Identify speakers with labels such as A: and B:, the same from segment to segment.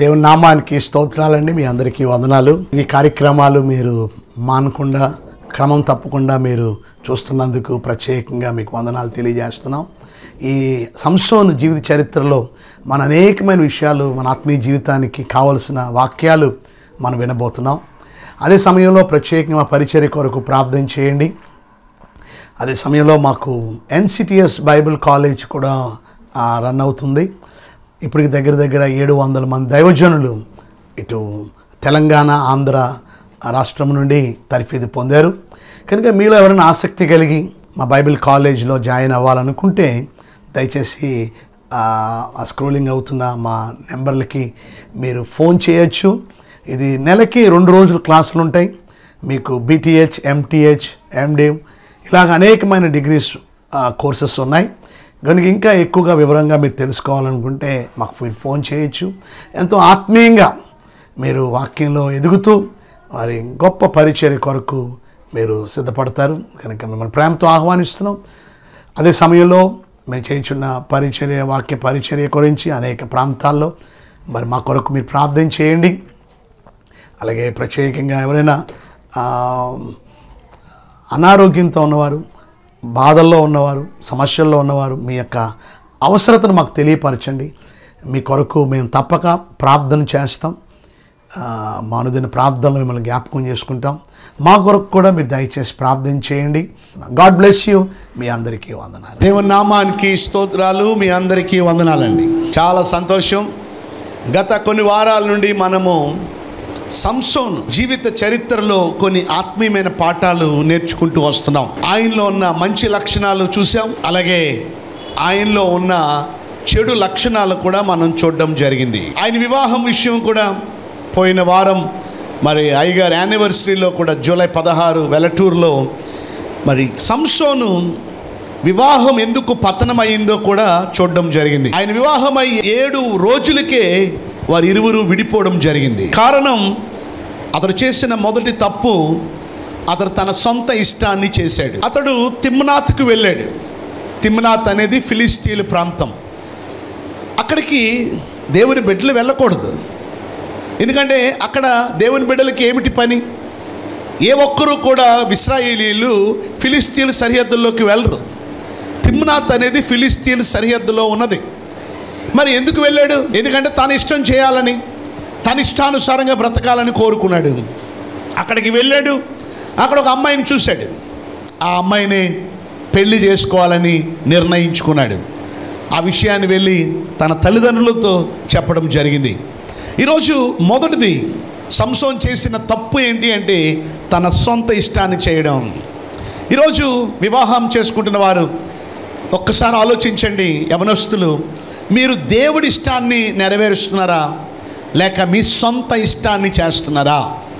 A: దేవుని నామానికి స్తోత్రాలండి మీ అందరికీ వందనాలు ఈ కార్యక్రమాలు మీరు మానకుండా క్రమం తప్పకుండా మీరు చూస్తున్నందుకు ప్రత్యేకంగా మీకు వందనాలు తెలియజేస్తున్నాం ఈ సంసోను జీవిత చరిత్రలో మన అనేకమైన విషయాలు మన ఆత్మీయ జీవితానికి కావలసిన వాక్యాలు మనం వినబోతున్నాం అదే సమయంలో ప్రత్యేకంగా మా పరిచర్య కొరకు ప్రార్థన చేయండి అదే సమయంలో మాకు ఎన్సిటిఎస్ బైబిల్ కాలేజ్ కూడా ఆ, రన్ అవుతుంది ఇప్పటికి దగ్గర దగ్గర ఏడు వందల మంది దైవజనులు ఇటు తెలంగాణ ఆంధ్ర రాష్ట్రం నుండి తరఫీదు పొందారు కనుక మీలో ఎవరైనా ఆసక్తి కలిగి మా బైబిల్ కాలేజ్లో జాయిన్ అవ్వాలనుకుంటే దయచేసి ఆ, ఆ స్క్రోలింగ్ అవుతున్న మా నెంబర్లకి మీరు ఫోన్ చేయొచ్చు ఇది నెలకి రెండు రోజులు క్లాసులు ఉంటాయి మీకు బీటీహెచ్ ఎంటీహెచ్ ఎండిఎం ఇలాగ అనేకమైన డిగ్రీస్ కోర్సెస్ ఉన్నాయి కనుక ఇంకా ఎక్కువగా వివరంగా మీరు తెలుసుకోవాలనుకుంటే మాకు మీరు ఫోన్ చేయొచ్చు ఎంతో ఆత్మీయంగా మీరు వాక్యంలో ఎదుగుతూ మరి గొప్ప పరిచర్య కొరకు మీరు సిద్ధపడతారు కనుక మిమ్మల్ని ప్రేమతో ఆహ్వానిస్తున్నాం అదే సమయంలో మేము చేయించున్న పరిచర్య వాక్య పరిచర్య గురించి అనేక ప్రాంతాల్లో మరి మా కొరకు మీరు ప్రార్థన చేయండి అలాగే ప్రత్యేకంగా ఎవరైనా ఆ, అనారోగ్యంతో ఉన్నవారు బాధల్లో ఉన్నవారు సమస్యల్లో ఉన్నవారు మీ యొక్క అవసరతను మాకు తెలియపరచండి మీ కొరకు మేము తప్పక ప్రార్థన చేస్తాం ఆ, మా అనుదిన ప్రార్థనలు మిమ్మల్ని జ్ఞాపకం చేసుకుంటాం మా కొరకు కూడా మీరు దయచేసి ప్రార్థన చేయండి గాడ్ బ్లెస్ యూ మీ అందరికీ వందనాలు దేవుని నామానికి స్తోత్రాలు మీ అందరికీ వందనాలండి చాలా సంతోషం గత కొన్ని వారాల నుండి మనము సంసోన్ జీవిత చరిత్రలో కొన్ని ఆత్మీయమైన పాఠాలు నేర్చుకుంటూ వస్తున్నాం ఆయనలో ఉన్న మంచి లక్షణాలు చూసాం అలాగే ఆయనలో ఉన్న చెడు లక్షణాలు కూడా మనం చూడడం జరిగింది ఆయన వివాహం విషయం కూడా పోయిన వారం మరి అయ్యగారు యానివర్సరీలో కూడా జూలై పదహారు వెలటూరులో మరి సంసోను వివాహం ఎందుకు పతనమైందో కూడా చూడడం జరిగింది ఆయన వివాహం అయి ఏడు రోజులకే వారి ఇరువురు విడిపోవడం జరిగింది కారణం అతడు చేసిన మొదటి తప్పు అతడు తన సొంత ఇష్టాన్ని చేశాడు అతడు తిమ్నాథ్కు వెళ్ళాడు తిమ్నాథ్ అనేది ఫిలిస్తీన్ల ప్రాంతం అక్కడికి దేవుని బిడ్డలు వెళ్ళకూడదు ఎందుకంటే అక్కడ దేవుని బిడ్డలకి ఏమిటి పని ఏ ఒక్కరూ కూడా ఇస్రాయేలీలు ఫిలిస్తీన్ సరిహద్దుల్లోకి వెళ్ళరు తిమ్నాథ్ అనేది ఫిలిస్తీన్ సరిహద్దులో ఉన్నది మరి ఎందుకు వెళ్ళాడు ఎందుకంటే తన ఇష్టం చేయాలని తన ఇష్టానుసారంగా బ్రతకాలని కోరుకున్నాడు అక్కడికి వెళ్ళాడు అక్కడ ఒక అమ్మాయిని చూశాడు ఆ అమ్మాయిని పెళ్లి చేసుకోవాలని నిర్ణయించుకున్నాడు ఆ విషయాన్ని వెళ్ళి తన తల్లిదండ్రులతో చెప్పడం జరిగింది ఈరోజు మొదటిది సంసోన్ చేసిన తప్పు ఏంటి అంటే తన సొంత ఇష్టాన్ని చేయడం ఈరోజు వివాహం చేసుకుంటున్న వారు ఒక్కసారి ఆలోచించండి యవనస్తులు మీరు దేవుడి ఇష్టాన్ని నెరవేరుస్తున్నారా లేక మీ సొంత ఇష్టాన్ని చేస్తున్నారా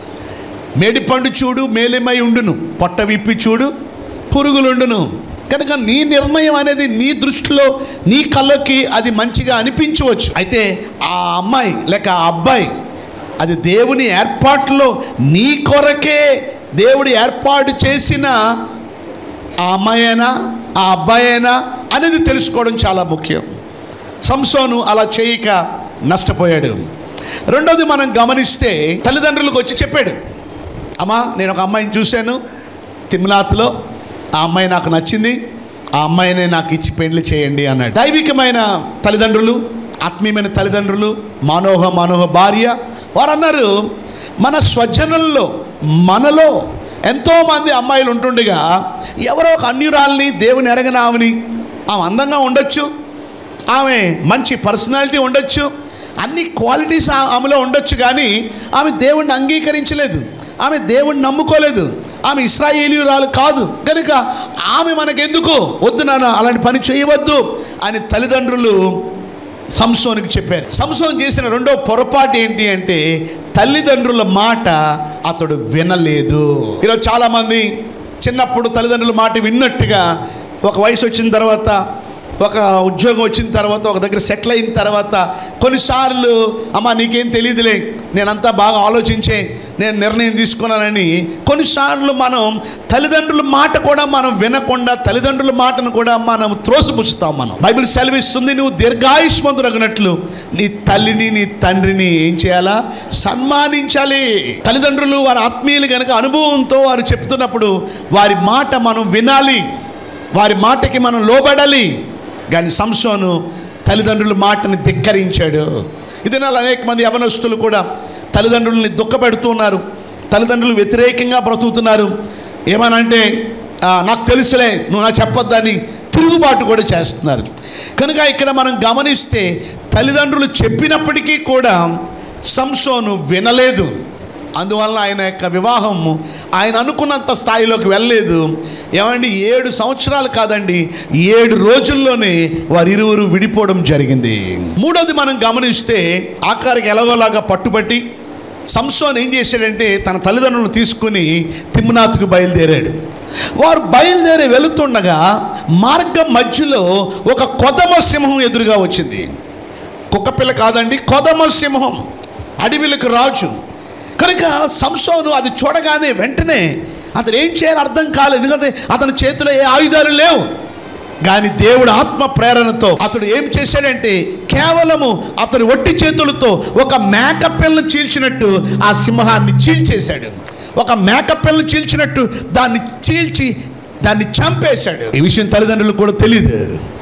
A: మేడిపండు చూడు మేలిమై ఉండును పొట్ట విప్పి చూడు పురుగులుండును కనుక నీ నిర్ణయం అనేది నీ దృష్టిలో నీ కళ్ళకి అది మంచిగా అనిపించవచ్చు అయితే ఆ అమ్మాయి లేక ఆ అబ్బాయి అది దేవుని ఏర్పాటులో నీ కొరకే దేవుడు ఏర్పాటు చేసిన ఆ అమ్మాయి అయినా ఆ అబ్బాయి అయినా అనేది తెలుసుకోవడం చాలా ముఖ్యం సంసోను అలా చేయక నష్టపోయాడు రెండోది మనం గమనిస్తే తల్లిదండ్రులకు వచ్చి చెప్పాడు అమ్మా నేను ఒక అమ్మాయిని చూశాను తిమ్లాత్లో ఆ అమ్మాయి నాకు నచ్చింది ఆ అమ్మాయినే నాకు ఇచ్చి పెళ్లి చేయండి అన్నాడు దైవికమైన తల్లిదండ్రులు ఆత్మీయమైన తల్లిదండ్రులు మానోహ మానోహ భార్య వారు అన్నారు మన స్వజనుల్లో మనలో ఎంతోమంది అమ్మాయిలు ఉంటుండగా ఎవరో ఒక అన్యురాల్ని దేవుని ఎరగని ఆమెని ఆమె అందంగా ఉండొచ్చు ఆమె మంచి పర్సనాలిటీ ఉండొచ్చు అన్ని క్వాలిటీస్ ఆ- ఆమెలో ఉండొచ్చు కానీ ఆమె దేవుణ్ణి అంగీకరించలేదు ఆమె దేవుణ్ణి నమ్ముకోలేదు ఆమె ఇస్రాయేలీయురాలు కాదు కనుక ఆమె మనకెందుకు వద్దు నాన్న అలాంటి పని చేయవద్దు అని తల్లిదండ్రులు సంసోనికి చెప్పారు సంసోన్ చేసిన రెండో పొరపాటు ఏంటి అంటే తల్లిదండ్రుల మాట అతడు వినలేదు ఈరోజు చాలామంది చిన్నప్పుడు తల్లిదండ్రుల మాట విన్నట్టుగా ఒక వయసు వచ్చిన తర్వాత ఒక ఉద్యోగం వచ్చిన తర్వాత ఒక దగ్గర సెటిల్ అయిన తర్వాత కొన్నిసార్లు అమ్మ నీకేం తెలియదులే నేనంతా బాగా ఆలోచించే నేను నిర్ణయం తీసుకున్నానని కొన్నిసార్లు మనం తల్లిదండ్రుల మాట కూడా మనం వినకుండా తల్లిదండ్రుల మాటను కూడా మనం త్రోసిపుచ్చుతాం మనం బైబిల్ సెలవిస్తుంది నువ్వు దీర్ఘాయుష్మంతుడగినట్లు నీ తల్లిని నీ తండ్రిని ఏం చేయాలా సన్మానించాలి తల్లిదండ్రులు వారి ఆత్మీయులు కనుక అనుభవంతో వారు చెప్తున్నప్పుడు వారి మాట మనం వినాలి వారి మాటకి మనం లోబడాలి కానీ సంసోను తల్లిదండ్రుల మాటని ధిక్కరించాడు ఇది నాలు అనేక మంది యవనస్తులు కూడా తల్లిదండ్రులని దుఃఖపెడుతున్నారు తల్లిదండ్రులు వ్యతిరేకంగా బ్రతుకుతున్నారు ఏమనంటే "ఆ, నాకు తెలుసులే నువ్వు నాకు చెప్పొద్దని తిరుగుబాటు కూడా చేస్తున్నారు కనుక ఇక్కడ మనం గమనిస్తే తల్లిదండ్రులు చెప్పినప్పటికీ కూడా సంసోను వినలేదు అందువల్ల ఆయన యొక్క వివాహం ఆయన అనుకున్నంత స్థాయిలోకి వెళ్ళలేదు ఏమండి ఏడు సంవత్సరాలు కాదండి ఏడు రోజుల్లోనే వారిరువురు విడిపోవడం జరిగింది మూడోది మనం గమనిస్తే ఆఖరికి ఎలాగోలాగా పట్టుబట్టి సంసోన్ ఏం చేశాడంటే తన తల్లిదండ్రులను తీసుకుని తిమ్నాథ్కు బయలుదేరాడు వారు బయలుదేరి వెళుతుండగా మార్గం మధ్యలో ఒక కొదమ సింహం ఎదురుగా వచ్చింది కుక్కపిల్ల కాదండి కొదమ సింహం అడవిలకు రాజు కనుక సంసోను అది చూడగానే వెంటనే అతను ఏం చేయాలో అర్థం కాలేదు ఎందుకంటే అతని చేతిలో ఏ ఆయుధాలు లేవు కానీ దేవుడు ఆత్మ ప్రేరణతో అతడు ఏం చేశాడంటే కేవలము అతని ఒట్టి చేతులతో ఒక మేకపిల్లను చీల్చినట్టు ఆ సింహాన్ని చీల్చేశాడు ఒక మేకపిల్లను చీల్చినట్టు దాన్ని చీల్చి దాన్ని చంపేశాడు ఈ విషయం తల్లిదండ్రులకు కూడా తెలియదు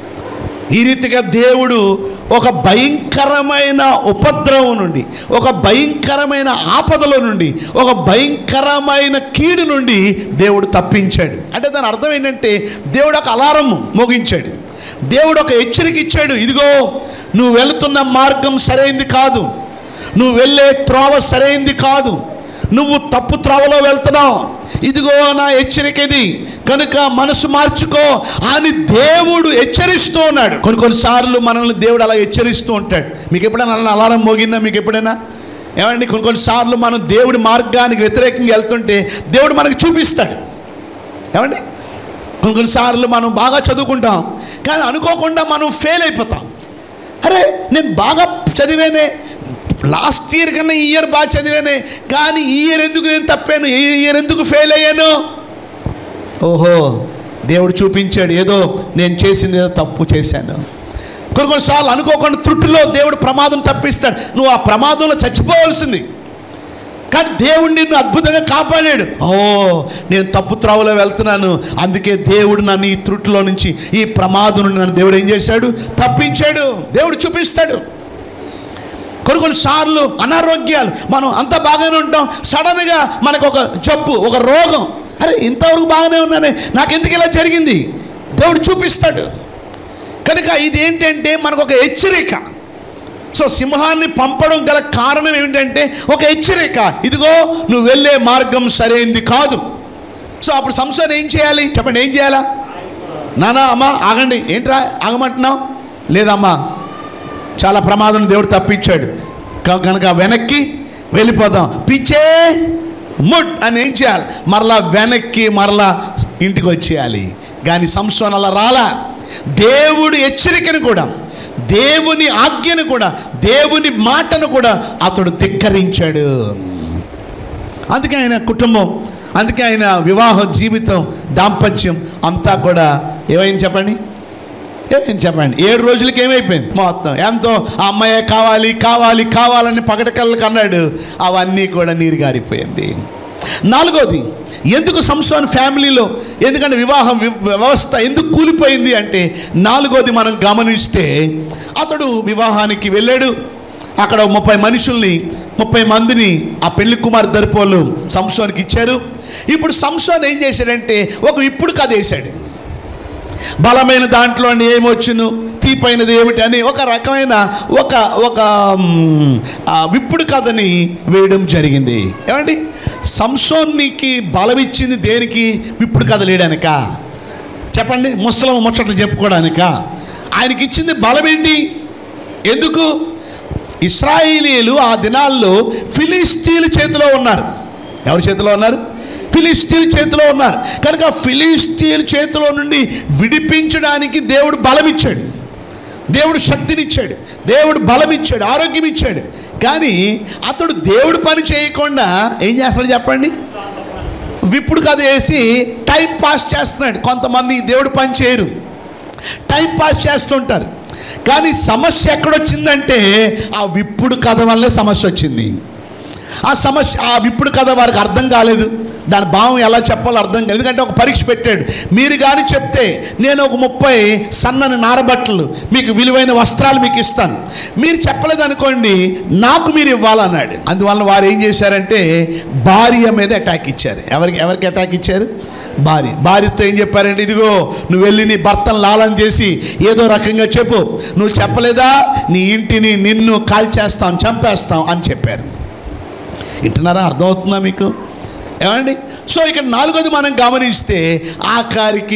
A: ఈ రీతిగా దేవుడు ఒక భయంకరమైన ఉపద్రవం నుండి ఒక భయంకరమైన ఆపదలో నుండి ఒక భయంకరమైన కీడు నుండి దేవుడు తప్పించాడు అంటే దాని అర్థం ఏంటంటే దేవుడు ఒక అలారం మోగించాడు దేవుడు ఒక హెచ్చరిక ఇచ్చాడు ఇదిగో నువ్వు వెళుతున్న మార్గం సరైంది కాదు నువ్వు వెళ్ళే త్రోవ సరైంది కాదు నువ్వు తప్పు త్రోవలో వెళ్తున్నావు ఇదిగో నా హెచ్చరిక ఇది కనుక మనసు మార్చుకో అని దేవుడు హెచ్చరిస్తూ ఉన్నాడు కొన్ని కొన్నిసార్లు మనల్ని దేవుడు అలా హెచ్చరిస్తూ ఉంటాడు మీకు ఎప్పుడైనా అలా అలారం మోగిందా మీకు ఎప్పుడైనా ఏమండి కొన్ని కొన్నిసార్లు మనం దేవుడి మార్గానికి వ్యతిరేకంగా వెళ్తుంటే దేవుడు మనకు చూపిస్తాడు ఏమండి కొన్ని కొన్నిసార్లు మనం బాగా చదువుకుంటాం కానీ అనుకోకుండా మనం ఫెయిల్ అయిపోతాం అరే నేను బాగా చదివానే లాస్ట్ ఇయర్ కన్నా ఈ ఇయర్ బాగా చదివానే కానీ ఈ ఇయర్ ఎందుకు నేను తప్పాను ఈ ఇయర్ ఎందుకు ఫెయిల్ అయ్యాను ఓహో దేవుడు చూపించాడు ఏదో నేను చేసింది ఏదో తప్పు చేశాను కొన్ని కొన్నిసార్లు అనుకోకుండా త్రుట్టులో దేవుడు ప్రమాదం తప్పిస్తాడు నువ్వు ఆ ప్రమాదంలో చచ్చిపోవలసింది కానీ దేవుడు నిన్ను అద్భుతంగా కాపాడాడు ఓ నేను తప్పు త్రోవలో వెళ్తున్నాను అందుకే దేవుడు నన్ను ఈ త్రుట్టులో నుంచి ఈ ప్రమాదం నుండి నన్ను దేవుడు ఏం చేశాడు తప్పించాడు దేవుడు చూపిస్తాడు కొన్ని కొన్నిసార్లు అనారోగ్యాలు మనం అంత బాగానే ఉంటాం సడన్గా మనకు ఒక జబ్బు ఒక రోగం అరే ఇంతవరకు బాగానే ఉన్నానే నాకు ఎందుకు ఇలా జరిగింది దేవుడు చూపిస్తాడు కనుక ఇది ఏంటంటే మనకు ఒక హెచ్చరిక సో సింహాన్ని పంపడం గల కారణం ఏమిటంటే ఒక హెచ్చరిక ఇదిగో నువ్వు వెళ్ళే మార్గం సరైంది కాదు సో అప్పుడు సంస్థను ఏం చేయాలి చెప్పండి ఏం చేయాలా నానా అమ్మా ఆగండి ఏంట్రా ఆగమంటున్నావు లేదమ్మా చాలా ప్రమాదం దేవుడు తప్పించాడు క- కనుక వెనక్కి వెళ్ళిపోదాం పిచ్చే ముట్ అని ఏం చేయాలి మరలా వెనక్కి మరలా ఇంటికి వచ్చేయాలి కానీ సంస్థను అలా రాలా దేవుడు హెచ్చరికను కూడా దేవుని ఆజ్ఞను కూడా దేవుని మాటను కూడా అతడు ధిక్కరించాడు అందుకే ఆయన కుటుంబం అందుకే ఆయన వివాహ జీవితం దాంపత్యం అంతా కూడా ఏమైంది చెప్పండి ఏమైంది చెప్పండి ఏడు రోజులకి ఏమైపోయింది మొత్తం ఎంతో ఆ అమ్మాయే కావాలి కావాలి కావాలని పగటకళ్ళకి అన్నాడు అవన్నీ కూడా నీరు గారిపోయింది నాలుగోది ఎందుకు సంస్థాన్ ఫ్యామిలీలో ఎందుకంటే వివాహం వి- వ్యవస్థ ఎందుకు కూలిపోయింది అంటే నాలుగోది మనం గమనిస్తే అతడు వివాహానికి వెళ్ళాడు అక్కడ ముప్పై మనుషుల్ని ముప్పై మందిని ఆ పెళ్లి కుమార్ దరిపోలు సంసోనికి ఇచ్చారు ఇప్పుడు సంసోన్ ఏం చేశాడంటే ఒక ఇప్పుడు కథ వేశాడు బలమైన దాంట్లో ఏమొచ్చును తీపైనది ఏమిటి అని ఒక రకమైన ఒక ఒక మ్, ఆ, విప్పుడు కథని వేయడం జరిగింది ఏమండి సంసోనికి బలం ఇచ్చింది దేనికి విప్పుడు కథ లేడానిక చెప్పండి ముసలం ముచ్చట్లు చెప్పుకోవడానిక ఆయనకి ఇచ్చింది బలం ఏంటి ఎందుకు ఇస్రాయిలీలు ఆ దినాల్లో ఫిలిస్తీన్ల చేతిలో ఉన్నారు ఎవరి చేతిలో ఉన్నారు ఫిలిస్తీన్ చేతిలో ఉన్నారు కనుక ఫిలిస్తీన్ చేతిలో నుండి విడిపించడానికి దేవుడు బలం ఇచ్చాడు దేవుడు శక్తినిచ్చాడు దేవుడు బలం ఇచ్చాడు ఆరోగ్యం ఇచ్చాడు కానీ అతడు దేవుడు పని చేయకుండా ఏం చేస్తాడు చెప్పండి విప్పుడు కథ వేసి టైం పాస్ చేస్తున్నాడు కొంతమంది దేవుడు పని చేయరు టైం పాస్ చేస్తుంటారు కానీ సమస్య ఎక్కడొచ్చిందంటే ఆ విప్పుడు కథ వల్లే సమస్య వచ్చింది ఆ సమస్య ఆ విప్పుడు కథ వారికి అర్థం కాలేదు దాని భావం ఎలా చెప్పాలో అర్థం కాలేదు ఎందుకంటే ఒక పరీక్ష పెట్టాడు మీరు కానీ చెప్తే నేను ఒక ముప్పై సన్నని నారబట్టలు మీకు విలువైన వస్త్రాలు మీకు ఇస్తాను మీరు చెప్పలేదు అనుకోండి నాకు మీరు ఇవ్వాలన్నాడు అందువల్ల వారు ఏం చేశారంటే భార్య మీద అటాక్ ఇచ్చారు ఎవరికి ఎవరికి అటాక్ ఇచ్చారు భార్య భార్యతో ఏం చెప్పారంటే ఇదిగో నువ్వు వెళ్ళి నీ భర్తను లాలం చేసి ఏదో రకంగా చెప్పు నువ్వు చెప్పలేదా నీ ఇంటిని నిన్ను కాల్చేస్తాం చంపేస్తాం అని చెప్పారు వింటున్నారా అర్థమవుతుందా మీకు ఏమండి సో ఇక్కడ నాలుగోది మనం గమనిస్తే ఆఖరికి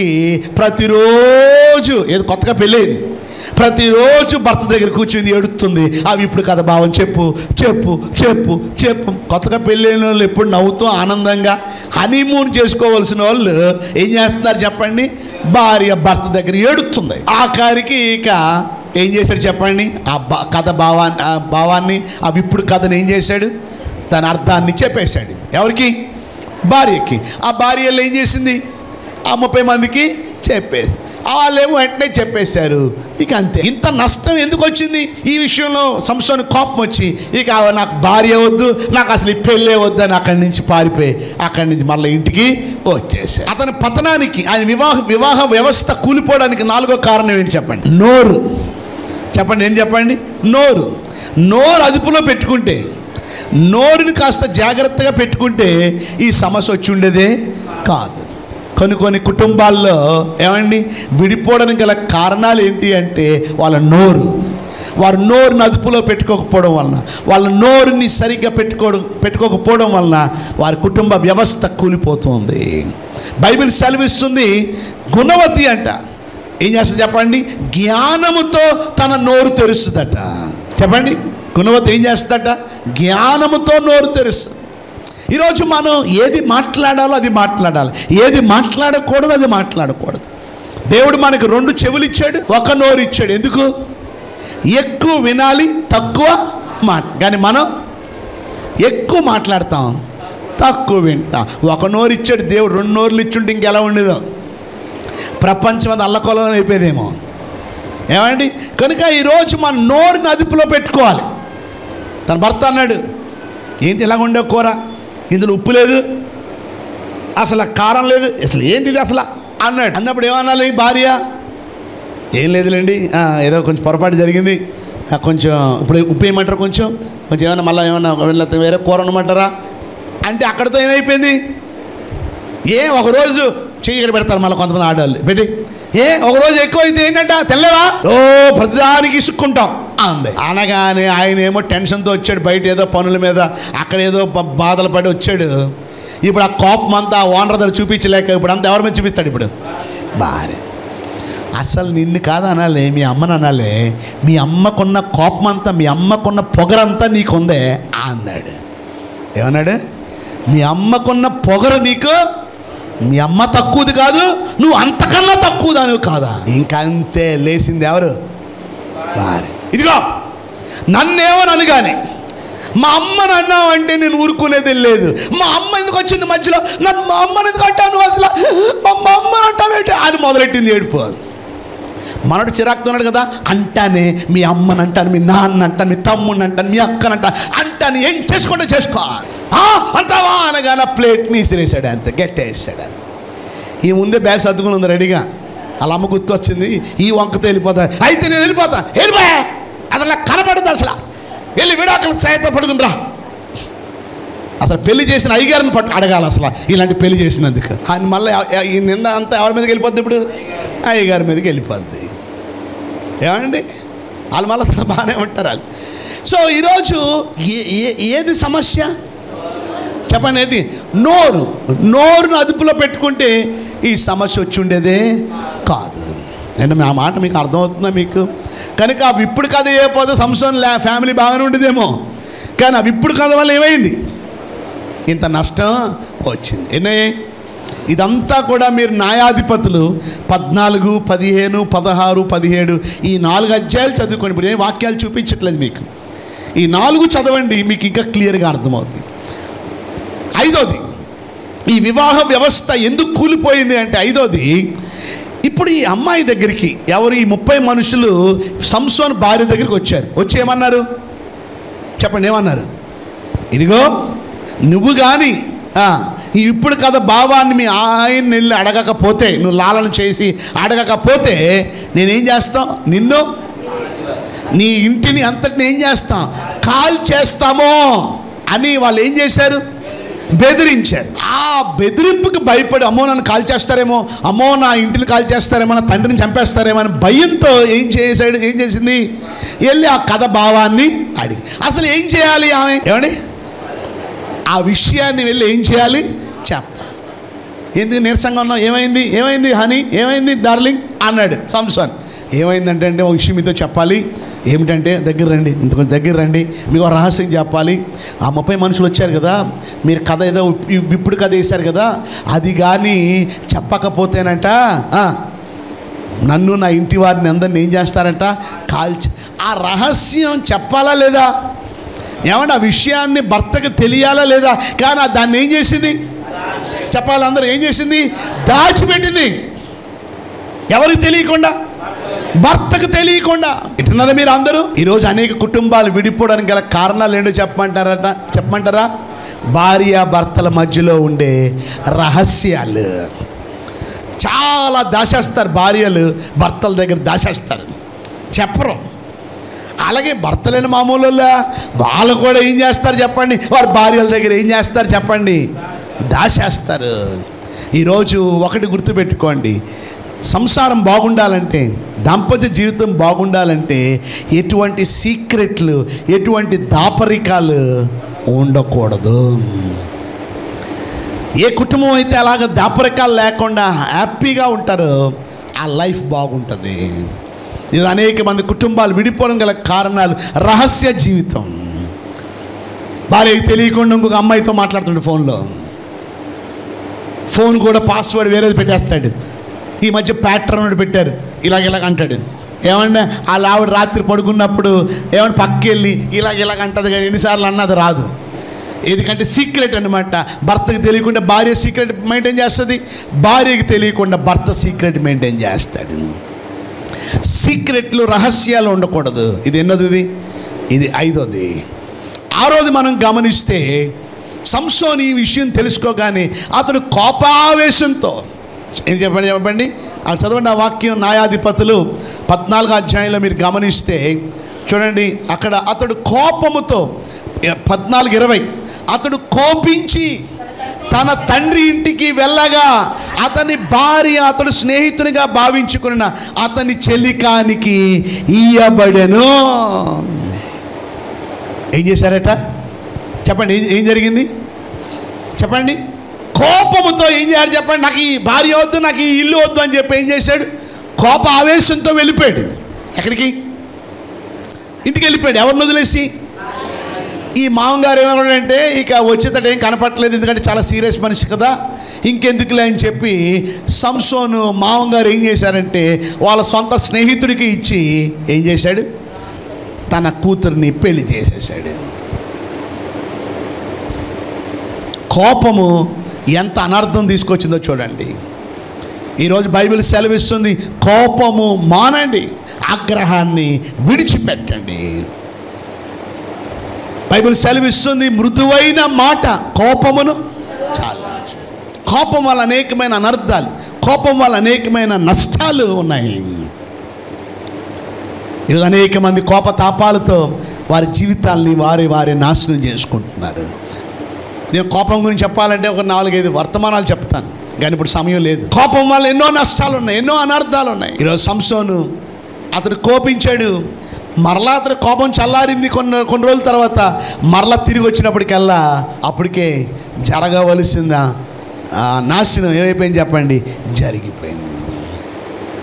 A: ప్రతిరోజు ఏదో కొత్తగా పెళ్ళేది ప్రతిరోజు భర్త దగ్గర కూర్చుని ఏడుస్తుంది అవి ఇప్పుడు కథ భావం చెప్పు చెప్పు చెప్పు చెప్పు కొత్తగా పెళ్ళైన వాళ్ళు ఎప్పుడు నవ్వుతూ ఆనందంగా హనీమూన్ చేసుకోవాల్సిన వాళ్ళు ఏం చేస్తున్నారు చెప్పండి భార్య భర్త దగ్గర ఏడుతుంది ఆఖరికి ఇక ఏం చేశాడు చెప్పండి ఆ బా కథ భావాన్ని ఆ భావాన్ని ఆ విప్పుడు కథను ఏం చేశాడు దాని అర్థాన్ని చెప్పేశాడు ఎవరికి భార్యకి ఆ భార్య ఏం చేసింది ఆ ముప్పై మందికి చెప్పేసి వాళ్ళేమో వెంటనే చెప్పేశారు ఇక అంతే ఇంత నష్టం ఎందుకు వచ్చింది ఈ విషయంలో సంస్థను కోపం వచ్చి ఇక నాకు భార్య వద్దు నాకు అసలు ఈ పెళ్ళే వద్దు అని అక్కడి నుంచి పారిపోయి అక్కడి నుంచి మళ్ళీ ఇంటికి వచ్చేసాడు అతని పతనానికి ఆయన వివాహ వివాహ వ్యవస్థ కూలిపోవడానికి నాలుగో కారణం ఏంటి చెప్పండి నోరు చెప్పండి ఏం చెప్పండి నోరు నోరు అదుపులో పెట్టుకుంటే నోరుని కాస్త జాగ్రత్తగా పెట్టుకుంటే ఈ సమస్య వచ్చి ఉండేదే కాదు కొన్ని కొన్ని కుటుంబాల్లో ఏమండి విడిపోవడానికి గల కారణాలు ఏంటి అంటే వాళ్ళ నోరు వారు నోరుని అదుపులో పెట్టుకోకపోవడం వలన వాళ్ళ నోరుని సరిగ్గా పెట్టుకోవడం పెట్టుకోకపోవడం వలన వారి కుటుంబ వ్యవస్థ కూలిపోతుంది బైబిల్ సెలవిస్తుంది గుణవతి అంట ఏం చేస్తుంది చెప్పండి జ్ఞానముతో తన నోరు తెరుస్తుందట చెప్పండి గుణవతి ఏం చేస్తుందట జ్ఞానముతో నోరు తెరుస్తుంది ఈరోజు మనం ఏది మాట్లాడాలో అది మాట్లాడాలి ఏది మాట్లాడకూడదు అది మాట్లాడకూడదు దేవుడు మనకు రెండు చెవులు ఇచ్చాడు ఒక నోరు ఇచ్చాడు ఎందుకు ఎక్కువ వినాలి తక్కువ మాట కానీ మనం ఎక్కువ మాట్లాడతాం తక్కువ వింటాం ఒక నోరు ఇచ్చాడు దేవుడు రెండు నోరులు ఇచ్చుంటే ఇంకెలా ఉండేదో ప్రపంచం అది అల్లకొలం అయిపోయేదేమో ఏమండి కనుక ఈరోజు మన నోరుని అదుపులో పెట్టుకోవాలి తన భర్త అన్నాడు ఏంటి ఇలాగ ఉండే కూర ఇందులో ఉప్పు లేదు అసలు కారం లేదు అసలు ఏంటి ఇది అసలు అన్నాడు అన్నప్పుడు ఏమనాలి భార్య ఏం లేదులేండి ఆ, ఏదో కొంచెం పొరపాటు జరిగింది ఆ, కొంచెం ఇప్పుడు ఉప్పు వేయమంటారా కొంచెం కొంచెం ఏమైనా మళ్ళీ ఏమన్నా లేకపోతే వేరే కూర ఉండమంటారా అంటే అక్కడితో ఏమైపోయింది ఏ ఒకరోజు చెయ్యి ఇక్కడ పెడతారు మళ్ళీ కొంతమంది ఆడవాళ్ళు పెట్టి ఏ ఒకరోజు ఎక్కువ అయితే ఏంటంట తెల్లవా ఓ ప్రతిదానికి ఇసుక్కుంటాం అంది అనగానే ఆయన ఏమో టెన్షన్తో వచ్చాడు బయట ఏదో పనుల మీద అక్కడ ఏదో బ- బాధలు పడి వచ్చాడు ఇప్పుడు ఆ కోపం అంతా ఆ ఓనర్ దగ్గర చూపించలేక ఇప్పుడు అంతా ఎవరి మీద చూపిస్తాడు ఇప్పుడు బాగా అసలు నిన్ను కాదు అనాలి మీ అమ్మని అనాలి మీ అమ్మకున్న కోపం అంతా మీ అమ్మకున్న పొగరంతా నీకుందే అన్నాడు ఏమన్నాడు మీ అమ్మకున్న పొగరు నీకు మీ అమ్మ తక్కువది కాదు నువ్వు అంతకన్నా తక్కువ దానివి కాదా ఇంకా అంతే లేచింది ఎవరు వారి ఇదిగో నన్నేమని అనగానే మా అమ్మని అన్నావంటే నేను ఊరుకునేది లేదు మా అమ్మ ఎందుకు వచ్చింది మధ్యలో నన్ను మా అమ్మని ఎందుకు అంటావు నువ్వు అసలు మా మా అమ్మని అంటావేంటి అని మొదలెట్టింది ఏడుపు మనడు చిరాకుతున్నాడు కదా అంటానే మీ అమ్మని అంటాను మీ నాన్న అంటాను మీ తమ్ముని అంటాను మీ అక్కని అంటాను అంటాను ఏం చేసుకుంటే చేసుకో ఆ, అంటావా అనగానే ప్లేట్ని ఇసిరేసాడు అంతే గట్టేసాడు అంతే ఈ ముందే బ్యాగ్ సర్దుకుని ఉంది రెడీగా వాళ్ళ అమ్మ గుర్తు వచ్చింది ఈ వంకతో వెళ్ళిపోతా అయితే నేను వెళ్ళిపోతా వెళ్ళిపోయా అసలు నాకు కనపడదు అసలు వెళ్ళి విడాకులకు సాయంత్రం పడుకుని రా అసలు పెళ్లి చేసిన అయ్యగారిని పట్టు అడగాలి అసలు ఇలాంటి పెళ్లి చేసినందుకు ఆయన మళ్ళీ ఈ నింద అంతా ఎవరి మీదకి వెళ్ళిపోద్ది ఇప్పుడు అయ్యగారి మీదకి వెళ్ళిపోద్ది ఏమండి వాళ్ళు మళ్ళీ బాగానే ఉంటారు వాళ్ళు సో ఈరోజు ఏ ఏ- ఏది సమస్య చెప్పండి ఏంటి నోరు నోరును అదుపులో పెట్టుకుంటే ఈ సమస్య వచ్చి ఉండేదే కాదు అంటే ఆ మాట మీకు అర్థమవుతుందా మీకు కనుక అవి ఇప్పుడు కథ అయిపోతే సంవత్సరం లే ఫ్యామిలీ బాగానే ఉండేదేమో కానీ అవి ఇప్పుడు కథ వల్ల ఏమైంది ఇంత నష్టం వచ్చింది ఎన్నయ్యాయి ఇదంతా కూడా మీరు న్యాయాధిపతులు పద్నాలుగు పదిహేను పదహారు పదిహేడు ఈ నాలుగు అధ్యాయాలు చదువుకోండి ఇప్పుడు ఏ వాక్యాలు చూపించట్లేదు మీకు ఈ నాలుగు చదవండి మీకు ఇంకా క్లియర్గా అర్థమవుతుంది ఐదోది ఈ వివాహ వ్యవస్థ ఎందుకు కూలిపోయింది అంటే ఐదోది ఇప్పుడు ఈ అమ్మాయి దగ్గరికి ఎవరు ఈ ముప్పై మనుషులు సంసోన్ భార్య దగ్గరికి వచ్చారు వచ్చి ఏమన్నారు చెప్పండి ఏమన్నారు ఇదిగో నువ్వు కానీ ఇప్పుడు కదా భావాన్ని మీ ఆయన వెళ్ళి అడగకపోతే నువ్వు లాలన చేసి అడగకపోతే నేనేం చేస్తాం నిన్ను నీ ఇంటిని అంతటిని ఏం చేస్తాం కాల్ చేస్తామో అని వాళ్ళు ఏం చేశారు బెదిరించారు ఆ బెదిరింపుకి భయపడి అమ్మో నన్ను కాల్ చేస్తారేమో అమ్మో నా ఇంటిని కాల్ చేస్తారేమో నా తండ్రిని చంపేస్తారేమో అని భయంతో ఏం చేశాడు ఏం చేసింది వెళ్ళి ఆ కథ భావాన్ని అడిగి అసలు ఏం చేయాలి ఆమె ఏమండి ఆ విషయాన్ని వెళ్ళి ఏం చేయాలి చెప్ప ఎందుకు నీరసంగా ఉన్నావు ఏమైంది ఏమైంది హనీ ఏమైంది డార్లింగ్ అన్నాడు సంసాన్ ఏమైందంటే అంటే ఒక విషయం మీతో చెప్పాలి ఏమిటంటే దగ్గర రండి ఇంతకొంచెం దగ్గర రండి మీకు ఒక రహస్యం చెప్పాలి ఆ ముప్పై మనుషులు వచ్చారు కదా మీరు కథ ఏదో ఇప్- ఇప్పుడు కథ వేశారు కదా అది కానీ చెప్పకపోతేనంట ఆ, నన్ను నా ఇంటి వారిని అందరిని ఏం చేస్తారంట కాల్చి ఆ రహస్యం చెప్పాలా లేదా ఏమంటే ఆ విషయాన్ని భర్తకు తెలియాలా లేదా కానీ ఆ దాన్ని ఏం చేసింది చెప్పాలి అందరూ ఏం చేసింది దాచిపెట్టింది ఎవరికి తెలియకుండా భర్తకు తెలియకుండా ఇటున్నారా మీరు అందరూ ఈరోజు అనేక కుటుంబాలు విడిపోవడానికి గల కారణాలు ఏంటో చెప్పమంటారట చెప్పమంటారా భార్య భర్తల మధ్యలో ఉండే రహస్యాలు చాలా దాచేస్తారు భార్యలు భర్తల దగ్గర దాచేస్తారు చెప్పరు అలాగే భర్తలేని మామూలు వాళ్ళు కూడా ఏం చేస్తారు చెప్పండి వారి భార్యల దగ్గర ఏం చేస్తారు చెప్పండి దాచేస్తారు ఈరోజు ఒకటి గుర్తుపెట్టుకోండి సంసారం బాగుండాలంటే దాంపత్య జీవితం బాగుండాలంటే ఎటువంటి సీక్రెట్లు ఎటువంటి దాపరికాలు ఉండకూడదు ఏ కుటుంబం అయితే అలాగ దాపరికాలు లేకుండా హ్యాపీగా ఉంటారో ఆ లైఫ్ బాగుంటుంది ఇది అనేక మంది కుటుంబాలు విడిపోవడం గల కారణాలు రహస్య జీవితం భార్యకి తెలియకుండా ఇంకొక అమ్మాయితో మాట్లాడుతుండే ఫోన్లో ఫోన్ కూడా పాస్వర్డ్ వేరేది పెట్టేస్తాడు ఈ మధ్య ప్యాటర్న్ ఒకటి పెట్టారు ఇలాగ ఇలాగ అంటాడు ఏమన్నా వాళ్ళ ఆవిడ రాత్రి పడుకున్నప్పుడు ఏమన్నా పక్కకి వెళ్ళి ఇలాగ ఇలాగ అంటది కానీ ఎన్నిసార్లు అన్నది రాదు ఎందుకంటే సీక్రెట్ అనమాట భర్తకి తెలియకుండా భార్య సీక్రెట్ మెయింటైన్ చేస్తుంది భార్యకి తెలియకుండా భర్త సీక్రెట్ మెయింటైన్ చేస్తాడు సీక్రెట్లు రహస్యాలు ఉండకూడదు ఇది ఎన్నోది ఇది ఇది ఐదోది ఆరోది మనం గమనిస్తే సంసోని ఈ విషయం తెలుసుకోగానే అతడు కోపావేశంతో ఏం చెప్పండి చెప్పండి అక్కడ చదవండి ఆ వాక్యం న్యాయాధిపతులు పద్నాలుగు అధ్యాయంలో మీరు గమనిస్తే చూడండి అక్కడ అతడు కోపముతో పద్నాలుగు ఇరవై అతడు కోపించి తన తండ్రి ఇంటికి వెళ్ళగా అతని భార్య అతడు స్నేహితునిగా భావించుకున్న అతని చెలికానికి ఇయ్యబడెను ఏం చేశారట చెప్పండి ఏం ఏం జరిగింది చెప్పండి కోపముతో ఏం చేయాలి చెప్పండి నాకు ఈ భార్య వద్దు నాకు ఈ ఇల్లు వద్దు అని చెప్పి ఏం చేశాడు కోప ఆవేశంతో వెళ్ళిపోయాడు ఎక్కడికి ఇంటికి వెళ్ళిపోయాడు ఎవరిని వదిలేసి ఈ మామగారు ఏమన్నాడంటే ఇక వచ్చేటట్టు ఏం కనపట్లేదు ఎందుకంటే చాలా సీరియస్ మనిషి కదా ఇంకెందుకులే అని చెప్పి సంసోను మామగారు ఏం చేశారంటే వాళ్ళ సొంత స్నేహితుడికి ఇచ్చి ఏం చేశాడు తన కూతుర్ని పెళ్లి చేసేసాడు కోపము ఎంత అనర్థం తీసుకొచ్చిందో చూడండి ఈరోజు బైబిల్ సెలవిస్తుంది కోపము మానండి ఆగ్రహాన్ని విడిచిపెట్టండి బైబిల్ సెలవిస్తుంది మృదువైన మాట కోపమును చాలా కోపం వల్ల అనేకమైన అనర్థాలు కోపం వల్ల అనేకమైన నష్టాలు ఉన్నాయి ఈరోజు అనేక మంది కోపతాపాలతో వారి జీవితాల్ని వారి వారి నాశనం చేసుకుంటున్నారు నేను కోపం గురించి చెప్పాలంటే ఒక నాలుగైదు వర్తమానాలు చెప్తాను కానీ ఇప్పుడు సమయం లేదు కోపం వల్ల ఎన్నో నష్టాలు ఉన్నాయి ఎన్నో అనర్థాలు ఉన్నాయి ఈరోజు సంసోను అతడు కోపించాడు మరలా అతడు కోపం చల్లారింది కొన్ని కొన్ని రోజుల తర్వాత మరలా తిరిగి వచ్చినప్పటికల్లా అప్పటికే జరగవలసిన ఆ, నాశనం ఏమైపోయింది చెప్పండి జరిగిపోయింది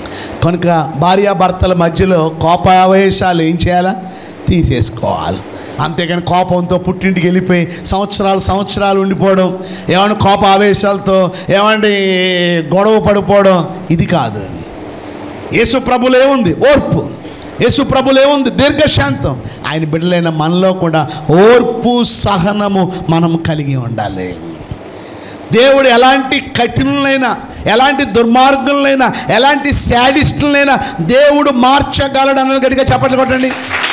A: కనుక భార్యాభర్తల మధ్యలో కోపావేశాలు ఏం చేయాలా తీసేసుకోవాలి అంతేగాని కోపంతో పుట్టింటికి వెళ్ళిపోయి సంవత్సరాలు సంవత్సరాలు ఉండిపోవడం ఏమన్నా కోప ఆవేశాలతో ఏమండి గొడవ పడిపోవడం ఇది కాదు యేసు ప్రభులో ఏముంది ఓర్పు యేసు ప్రభులో ఏముంది దీర్ఘశాంతం ఆయన బిడ్డలైన మనలో కూడా ఓర్పు సహనము మనం కలిగి ఉండాలి దేవుడు ఎలాంటి కఠినులైనా ఎలాంటి దుర్మార్గులైనా ఎలాంటి శాడిస్టులైనా దేవుడు మార్చగలడు అన్నది గట్టిగా చెప్పట్లు కొట్టండి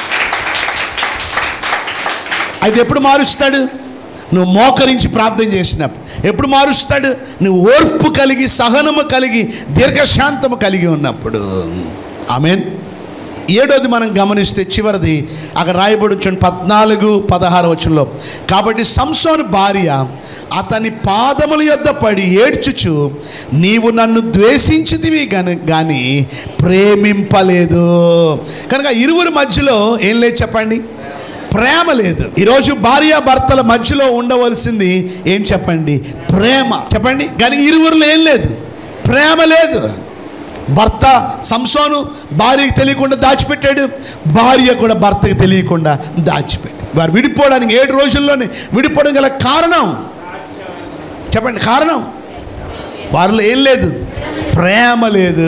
A: అయితే ఎప్పుడు మారుస్తాడు నువ్వు మోకరించి ప్రార్థన చేసినప్పుడు ఎప్పుడు మారుస్తాడు నువ్వు ఓర్పు కలిగి సహనము కలిగి దీర్ఘశాంతము కలిగి ఉన్నప్పుడు ఆమెన్ ఏడోది మనం గమనిస్తే చివరిది అక్కడ రాయబడి వచ్చిన పద్నాలుగు పదహారు వచనంలో కాబట్టి సంసోను భార్య అతని పాదముల యొద్ద పడి ఏడ్చుచు నీవు నన్ను ద్వేషించిదివి గని కానీ ప్రేమింపలేదు కనుక ఇరువురి మధ్యలో ఏం లేదు చెప్పండి ప్రేమ లేదు ఈరోజు భార్య భర్తల మధ్యలో ఉండవలసింది ఏం చెప్పండి ప్రేమ చెప్పండి కానీ ఇరువురిలో ఏం లేదు ప్రేమ లేదు భర్త సంసోను భార్యకి తెలియకుండా దాచిపెట్టాడు భార్య కూడా భర్తకి తెలియకుండా దాచిపెట్టాడు వారు విడిపోవడానికి ఏడు రోజుల్లోనే విడిపోవడం గల కారణం చెప్పండి కారణం వారిలో ఏం లేదు ప్రేమ లేదు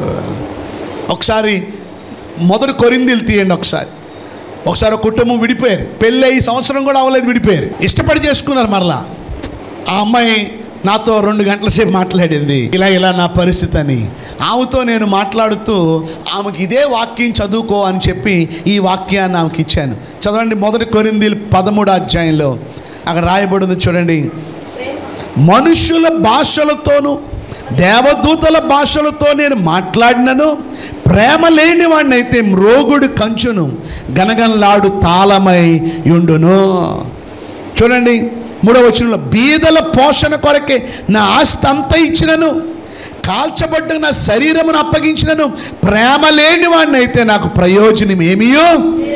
A: ఒకసారి మొదటి కొరిందీలు తీయండి ఒకసారి ఒకసారి ఒక కుటుంబం విడిపోయారు పెళ్ళి అయ్యి సంవత్సరం కూడా అవ్వలేదు విడిపోయారు ఇష్టపడి చేసుకున్నారు మరలా ఆ అమ్మాయి నాతో రెండు గంటల సేపు మాట్లాడింది ఇలా ఇలా నా పరిస్థితి అని ఆమెతో నేను మాట్లాడుతూ ఆమెకి ఇదే వాక్యం చదువుకో అని చెప్పి ఈ వాక్యాన్ని ఆమెకి ఇచ్చాను చదవండి మొదటి కొరింది పదమూడు అధ్యాయంలో అక్కడ రాయబడింది చూడండి మనుషుల భాషలతోనూ దేవదూతల భాషలతో నేను మాట్లాడినను ప్రేమ లేని వాడినైతే మ్రోగుడు కంచును గనగనలాడు తాళమై ఉండును చూడండి మూడవ వచనంలో బీదల పోషణ కొరకే నా ఆస్తి అంతా ఇచ్చినను కాల్చబడ్డ నా శరీరమును అప్పగించినను ప్రేమ లేని వాడినైతే నాకు ప్రయోజనం ఏమీయో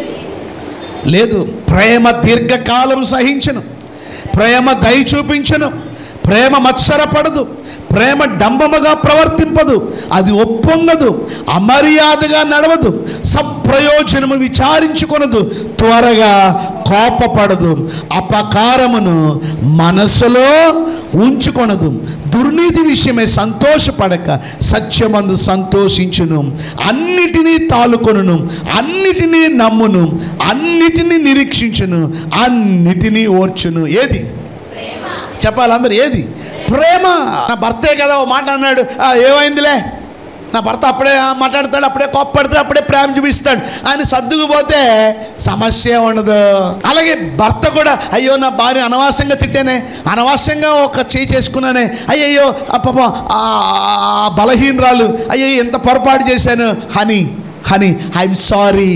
A: లేదు ప్రేమ దీర్ఘకాలం సహించను ప్రేమ దయ చూపించను ప్రేమ మత్సరపడదు ప్రేమ డంబముగా ప్రవర్తింపదు అది ఒప్పొంగదు అమర్యాదగా నడవదు సప్రయోజనము విచారించుకొనదు త్వరగా కోపపడదు అపకారమును మనసులో ఉంచుకొనదు దుర్నీతి విషయమే సంతోషపడక సత్యమందు సంతోషించును అన్నిటినీ తాలుకొనును అన్నిటినీ నమ్మును అన్నిటినీ నిరీక్షించును అన్నిటినీ ఓర్చును ఏది చెప్పాలి అందరు ఏది ప్రేమ నా భర్తే కదా ఓ మాట అన్నాడు "ఆ, ఏమైందిలే నా భర్త అప్పుడే ఆ, మాట్లాడతాడు అప్పుడే కోప్పడతాడు అప్పుడే ప్రేమ చూపిస్తాడు అని సర్దుకుపోతే సమస్య ఉండదు అలాగే భర్త కూడా అయ్యో నా భార్య అనవసరంగా తిట్టానే అనవసరంగా ఒక చేయి చేసుకున్నానే అయ్యయ్యో ఆ పాప ఆ ఆ బలహీనరాలు అయ్యో ఎంత పొరపాటు చేశాను హనీ హనీ ఐఎమ్ సారీ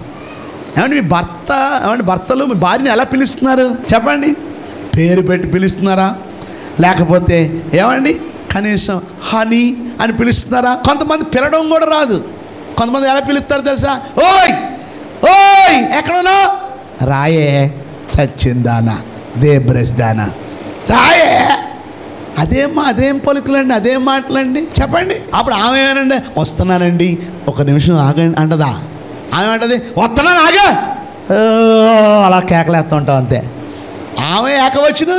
A: ఏమండి మీ భర్త ఏమండి భర్తలు మీ భార్యని ఎలా పిలుస్తున్నారు చెప్పండి పేరు పెట్టి పిలుస్తున్నారా లేకపోతే ఏమండి కనీసం హనీ అని పిలుస్తున్నారా కొంతమంది పిలవడం కూడా రాదు కొంతమంది ఎలా పిలుస్తారు తెలుసా ఓయ్ ఓయ్ ఎక్కడున్నా రాయే చచ్చిందానా దేబ్రస్ దానా రాయే అదేమ్మా అదేం పలుకులండి అదేం మాటలండి చెప్పండి అప్పుడు ఆమె ఏమనండి వస్తున్నానండి ఒక నిమిషం ఆగండి అంటదా ఆమె అంటది వస్తున్నాను ఆగా "ఓ" అలా కేకలేస్తూ ఉంటాం అంతే ఆమె ఏకవచ్చును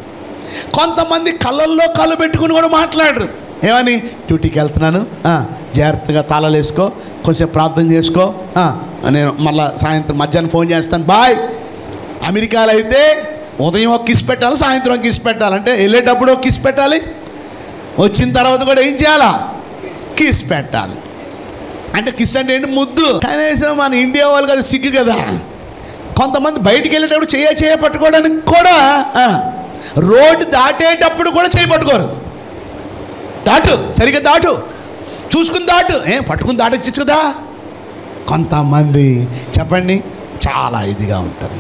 A: కొంతమంది కళ్ళల్లో కళ్ళు పెట్టుకుని కూడా మాట్లాడరు ఏమని డ్యూటీకి వెళ్తున్నాను ఆ, జాగ్రత్తగా తాళాలు వేసుకో కొంచెం ప్రార్థన చేసుకో ఆ, నేను మళ్ళీ సాయంత్రం మధ్యాహ్నం ఫోన్ చేస్తాను బాయ్ అమెరికాలో అయితే ఉదయం ఒక కిస్ పెట్టాలి సాయంత్రం ఒక కిస్ పెట్టాలి అంటే వెళ్ళేటప్పుడు ఒక కిస్ పెట్టాలి వచ్చిన తర్వాత కూడా ఏం చేయాలా కిస్ పెట్టాలి అంటే కిస్ అంటే ఏంటి ముద్దు కనీసం మన ఇండియా వాళ్ళకి అది సిగ్గు కదా కొంతమంది బయటికి వెళ్ళేటప్పుడు చేయ చేయ పట్టుకోవడానికి కూడా ఆ, రోడ్డు దాటేటప్పుడు కూడా చేయి పట్టుకోరు దాటు సరిగ్గా దాటు చూసుకుని దాటు ఏం పట్టుకుని దాటొచ్చు కదా కొంతమంది చెప్పండి చాలా ఇదిగా ఉంటారు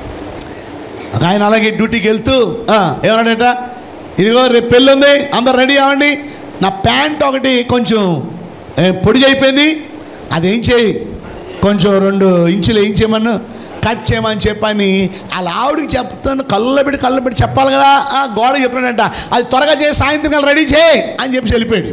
A: ఒక ఆయన అలాగే డ్యూటీకి వెళ్తూ ఆ, ఏమన్నాడట ఇదిగో రేపు పెళ్ళి ఉంది అందరు రెడీ అవ్వండి నా ప్యాంట్ ఒకటి కొంచెం ఏ, పొడిగా అయిపోయింది అదేం చేయి కొంచెం రెండు ఇంచులు ఏం చేయమను కట్ చేయమని చెప్పని అలా ఆవిడకి చెప్తాను కళ్ళు పెట్టి కళ్ళు పెట్టి చెప్పాలి కదా ఆ గోడ చెప్పినాడంట అది త్వరగా చేసి సాయంత్రం కల్లా రెడీ చేయి అని చెప్పి వెళ్ళిపోయాడు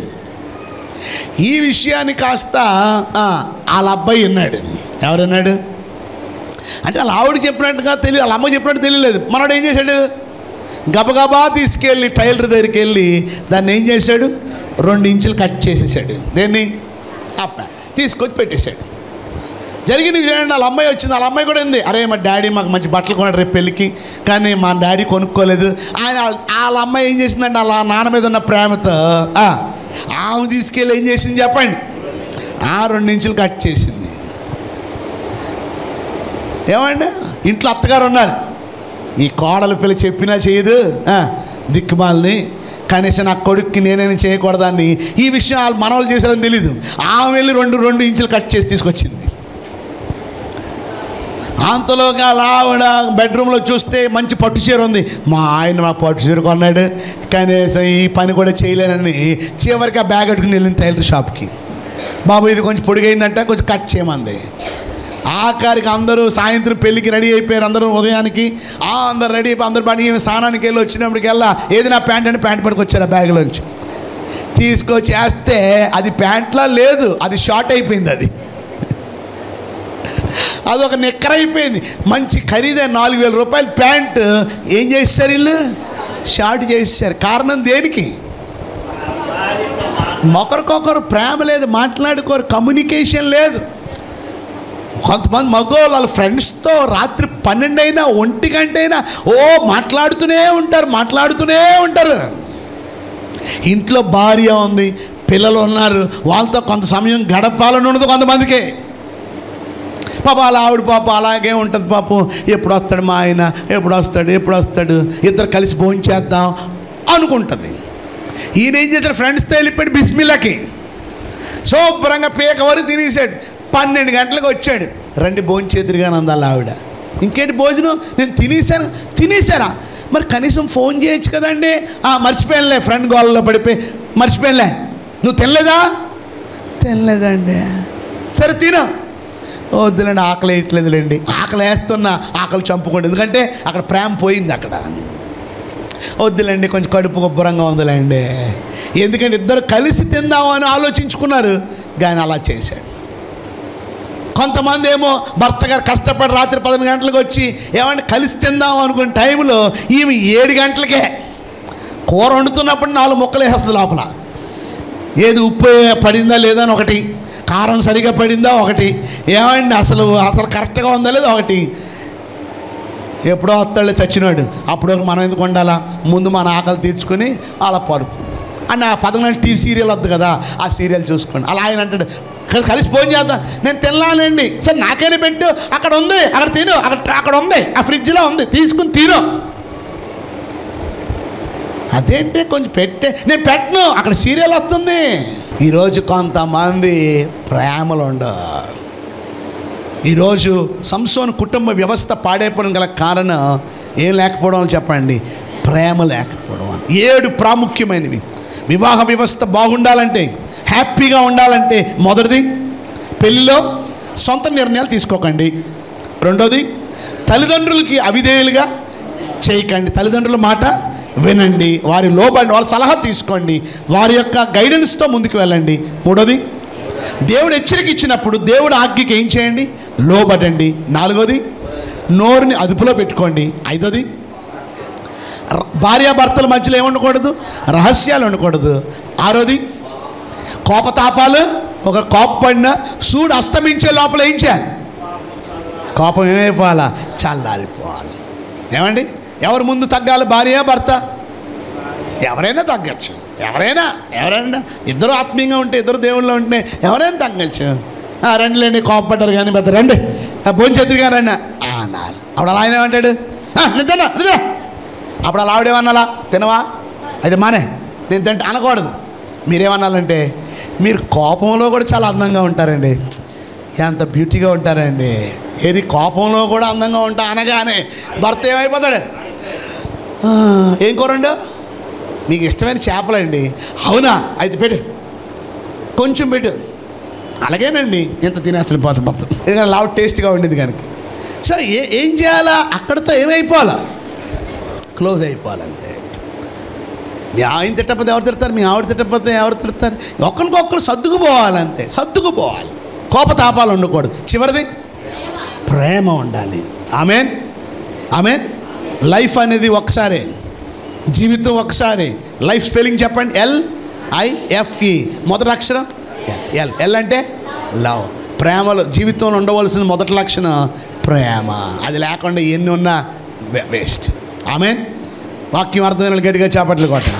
A: ఈ విషయాన్ని కాస్త ఆ, వాళ్ళ అబ్బాయి విన్నాడు ఎవరన్నాడు అంటే వాళ్ళ ఆవిడ చెప్పినట్టుగా తెలియదు వాళ్ళ అమ్మ చెప్పినట్టు తెలియలేదు మనోడు ఏం చేశాడు గబగబా తీసుకెళ్ళి టైలర్ దగ్గరికి వెళ్ళి దాన్ని ఏం చేశాడు రెండు ఇంచులు కట్ చేసేసాడు దేన్ని అప్ప తీసుకొచ్చి పెట్టేశాడు జరిగింది చూడండి వాళ్ళ అమ్మాయి వచ్చింది వాళ్ళ అమ్మాయి కూడా ఉంది అరే మా డాడీ మాకు మంచి బట్టలు కొన్నాడు రేపు పెళ్ళికి కానీ మా డాడీ కొనుక్కోలేదు ఆయన వాళ్ళ అమ్మాయి ఏం చేసిందంటే వాళ్ళ నాన్న మీద ఉన్న ప్రేమతో ఆ, ఆమె తీసుకెళ్ళి ఏం చేసింది చెప్పండి ఆ రెండు ఇంచులు కట్ చేసింది ఏమండి ఇంట్లో అత్తగారు ఉన్నారు ఈ కోడల పిల్ల చెప్పినా చేయదు ఆ, దిక్కుమాలని కనీసం నా కొడుక్కి నేనైనా చేయకూడదాన్ని ఈ విషయం వాళ్ళు మనవాళ్ళు చేశారని తెలీదు ఆమె వెళ్ళి రెండు రెండు ఇంచులు కట్ చేసి తీసుకొచ్చింది అంతలోకి అలా ఆవిడ బెడ్రూమ్లో చూస్తే మంచి పట్టు చీర ఉంది మా ఆయన మా పట్టు చీర కొన్నాడు కనీసం ఈ పని కూడా చేయలేనని చివరికి ఆ బ్యాగ్ కట్టుకుని వెళ్ళింది టైలర్ షాప్కి బాబు ఇది కొంచెం పొడిగైందంటే కొంచెం కట్ చేయమంది ఆఖరికి అందరూ సాయంత్రం పెళ్ళికి రెడీ అయిపోయారు అందరూ ఉదయానికి ఆ అందరు రెడీ అయిపోయి అందరు పని స్నానానికి వెళ్ళి వచ్చినప్పటికెల్లా ఏది నా ప్యాంట్ అంటే ప్యాంట్ పట్టుకొచ్చారు ఆ బ్యాగ్లోంచి తీసుకొచ్చి వేస్తే అది ప్యాంట్లా లేదు అది షార్ట్ అయిపోయింది అది అది ఒక నిక్కర అయిపోయింది మంచి ఖరీదైన నాలుగు వేల రూపాయల ప్యాంట్ ఏం చేస్తారు వీళ్ళు షార్ట్ చేసేసారు కారణం దేనికి ఒకరికొకరు ప్రేమ లేదు మాట్లాడుకోరు కమ్యూనికేషన్ లేదు కొంతమంది మగవాళ్ళు వాళ్ళ ఫ్రెండ్స్తో రాత్రి పన్నెండు అయినా ఒంటి గంట అయినా ఓ మాట్లాడుతూనే ఉంటారు మాట్లాడుతూనే ఉంటారు ఇంట్లో భార్య ఉంది పిల్లలు ఉన్నారు వాళ్ళతో కొంత సమయం గడపాలని ఉండదు కొంతమందికి పాప అలా ఆవిడ పాప అలాగే ఉంటుంది పాపం ఎప్పుడు వస్తాడు మా ఆయన ఎప్పుడు వస్తాడు ఎప్పుడు వస్తాడు ఇద్దరు కలిసి భోజనం చేద్దాం అనుకుంటుంది ఈయన ఏం చేశాడు ఫ్రెండ్స్తో వెళ్ళిపోయాడు బిస్మిల్లాకి శుభ్రంగా పీక వరకు తినేసాడు పన్నెండు గంటలకు వచ్చాడు రండి భోజనం చేతురుగా అందాలి ఆవిడ ఇంకేంటి భోజనం నేను తినేసాను తినేసారా మరి కనీసం ఫోన్ చేయొచ్చు కదండి "ఆ, మర్చిపోయానులే ఫ్రెండ్ గోళ్ళలో పడిపోయి మర్చిపోయానులే నువ్వు తినలేదా తినలేదండి సరే తిను వద్దులేండి ఆకలి వేయట్లేదులేండి ఆకలి వేస్తున్నా ఆకలి చంపుకోండి ఎందుకంటే అక్కడ ప్రేమ పోయింది అక్కడ వద్దులేండి కొంచెం కడుపు గొబ్బరంగా ఉందిలేండి ఎందుకంటే ఇద్దరు కలిసి తిందామని ఆలోచించుకున్నారు కానీ అలా చేశాడు కొంతమంది ఏమో భర్త గారు కష్టపడి రాత్రి పదకొండు గంటలకు వచ్చి ఏమంటే కలిసి తిందాం అనుకున్న టైంలో ఈమె ఏడు గంటలకే కూర వండుతున్నప్పుడు నాలుగు ముక్కలు వేస్తుంది లోపల ఏది ఉప్పు పడిందా లేదా అని ఒకటి కారం సరిగా పడిందా ఒకటి ఏమండి అసలు అసలు కరెక్ట్గా ఉందా లేదా ఒకటి ఎప్పుడో వస్తాడు చచ్చినాడు అప్పుడు వరకు మనం ఎందుకు ఉండాలా ముందు మన ఆకలి తీర్చుకొని అలా పరుపు అని ఆ పదకొండు టీవీ సీరియల్ వద్దు కదా ఆ సీరియల్ చూసుకోండి అలా ఆయన అంటాడు "కలి- కలిసి ఫోన్ చేద్దాం నేను తినలానండి సరే నాకైనా పెట్టు అక్కడ ఉంది అక్కడ తిను అక్కడ అక్కడ ఉంది ఆ ఫ్రిడ్జ్లో ఉంది తీసుకుని తిను అదేంటి కొంచెం పెట్టే నేను పెట్టను అక్కడ సీరియల్ వస్తుంది ఈరోజు కొంతమంది ప్రేమలు ఉండవు ఈరోజు సంసోన్ కుటుంబ వ్యవస్థ పాడైపోవడం గల కారణం ఏం లేకపోవడం చెప్పండి ప్రేమ లేకపోవడం అని. ఏడు ప్రాముఖ్యమైనవి వివాహ వ్యవస్థ బాగుండాలంటే హ్యాపీగా ఉండాలంటే మొదటిది పెళ్ళిలో సొంత నిర్ణయాలు తీసుకోకండి రెండోది తల్లిదండ్రులకి అవిధేయులుగా చేయకండి తల్లిదండ్రుల మాట వినండి వారి లోబడి వాళ్ళ సలహా తీసుకోండి వారి యొక్క గైడెన్స్తో ముందుకు వెళ్ళండి మూడోది దేవుడు హెచ్చరిక ఇచ్చినప్పుడు దేవుడు ఆజ్ఞకి ఏం చేయండి లోబడండి నాలుగోది నోరుని అదుపులో పెట్టుకోండి ఐదోది ర- భార్యాభర్తల మధ్యలో ఏమి ఉండకూడదు రహస్యాలు ఉండకూడదు ఆరోది కోపతాపాలు ఒక కోపపడిన సూడు అస్తమించే లోపల ఏం చేయాలి కోపం ఏమైపోవాలా చల్లారిపోవాలి ఏమండి ఎవరు ముందు తగ్గాలి భార్య భర్త ఎవరైనా తగ్గచ్చు ఎవరైనా ఎవరైనా ఇద్దరు ఆత్మీయంగా ఉంటే ఇద్దరు దేవుళ్ళు ఉంటే ఎవరైనా తగ్గచ్చు "ఆ, రండిలేండి కోపపడ్డారు కానీ పెద్ద రండి భోజనం చేద్దరు కానీ రండి "ఆ, అన్నారు అప్పుడు అలా ఆయన ఏమంటాడు "ఆ, నేను తిన్నా నేను తిన్నా." అప్పుడు అలా ఆవిడేమన్నాలా తినవా అయితే మానే నేను తింటే అనకూడదు మీరేమన్నాలంటే మీరు కోపంలో కూడా చాలా అందంగా ఉంటారండి ఎంత బ్యూటీగా ఉంటారండి ఏది కోపంలో కూడా అందంగా ఉంటా అనగానే భర్త ఏమైపోతాడు "ఆ, ఏం కూరండు మీకు ఇష్టమైన చేపలండి అవునా అయితే పెట్టు కొంచెం పెట్టు అలాగేనండి ఇంత తినేస్తాను పోత పోత ఎందుకంటే లావు టేస్ట్గా ఉండేది కనుక సో ఏ ఏం చేయాలా అక్కడితో ఏమైపోవాలా క్లోజ్ అయిపోవాలంతే మీ ఆయన తిట్టకపోతే ఎవరు తిడతారు మీ ఆవిడ తిట్టకపోతే ఎవరు తిడతారు ఒకరికొకరు సర్దుకుపోవాలంతే సర్దుకుపోవాలి కోపతాపాలు ఉండకూడదు చివరిది ప్రేమ ఉండాలి ఆమెన్ ఆమెన్ లైఫ్ అనేది ఒకసారే జీవితం ఒకసారి లైఫ్ స్పెల్లింగ్ చెప్పండి ఎల్ ఐఎఫ్ఈ మొదటి అక్షరం ఎల్ ఎల్ అంటే లవ్ ప్రేమలో జీవితంలో ఉండవలసిన మొదటి లక్షణం ప్రేమ అది లేకుండా ఎన్ని ఉన్నా వేస్ట్ ఆమెన్ వాక్యం అర్థమైన గట్టిగా చేపట్లు కొట్టండి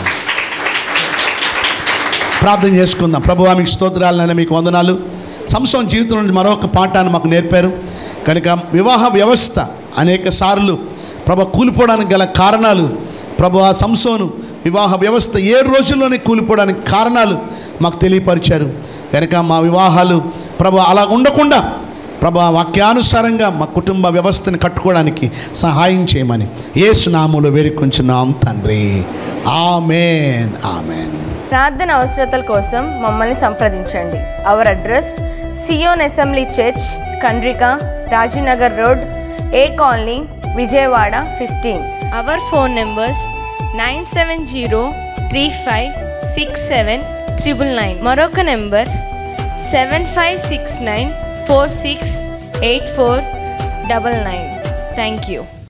A: ప్రార్థన చేసుకుందాం ప్రభు మీకు స్తోత్రాలనైనా మీకు వందనాలు సంవత్సరం జీవితం నుండి మరొక పాఠాన్ని మాకు నేర్పారు కనుక వివాహ వ్యవస్థ అనేక సార్లు ప్రభ కూలిపోవడానికి గల కారణాలు ప్రభు ఆ సంసోను వివాహ వ్యవస్థ ఏడు రోజుల్లోనే కూలిపోవడానికి కారణాలు మాకు తెలియపరిచారు కనుక మా వివాహాలు ప్రభు అలా ఉండకుండా ప్రభా వాక్యానుసారంగా మా కుటుంబ వ్యవస్థను కట్టుకోవడానికి సహాయం చేయమని ఏసునాములు వేడుకొంచున్నాం తండ్రి ఆమెన్ ఆమెన్
B: ప్రార్థన అవసరతల కోసం మమ్మల్ని సంప్రదించండి our address Zion assembly church Kandrika Rajinagar road A colony Vijayawada fifteen
C: Our phone numbers 970-3567-999. మరొక number seven five six nine four six eight four double nine thank you